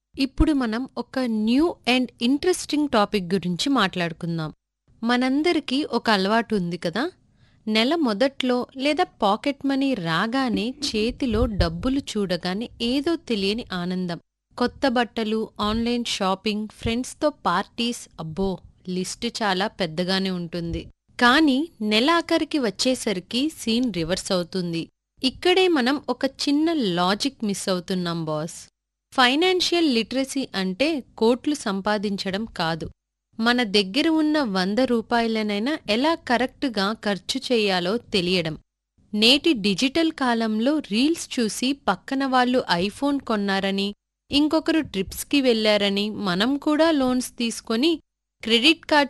ఇప్పుడు మనం ఒక న్యూ అండ్ ఇంట్రెస్టింగ్ టాపిక్ గురించి మాట్లాడుకుందాం మనందరికీ ఒక అలవాటు ఉంది కదా నెల మొదట్లో లేదా పాకెట్ మనీ రాగానే చేతిలో డబ్బులు చూడగానే ఏదో తెలియని ఆనందం కొత్త బట్టలు ఆన్లైన్ షాపింగ్ ఫ్రెండ్స్తో పార్టీస్ అబ్బో లిస్టు చాలా పెద్దగానే ఉంటుంది కానీ నెలాఖరికి వచ్చేసరికి సీన్ రివర్స్ అవుతుంది ఇక్కడే మనం ఒక చిన్న లాజిక్ మిస్ అవుతున్నాం బాస్ ఫైనాన్షియల్ లిటరసీ అంటే కోట్లు సంపాదించడం కాదు మన దగ్గర ఉన్న వంద రూపాయలనైనా ఎలా కరెక్ట్గా ఖర్చు చేయాలో తెలియడం నేటి డిజిటల్ కాలంలో రీల్స్ చూసి పక్కన వాళ్ళు ఐఫోన్ కొన్నారని ఇంకొకరు ట్రిప్స్కి వెళ్లారని మనం కూడా లోన్స్ తీసుకొని క్రెడిట్ కార్డ్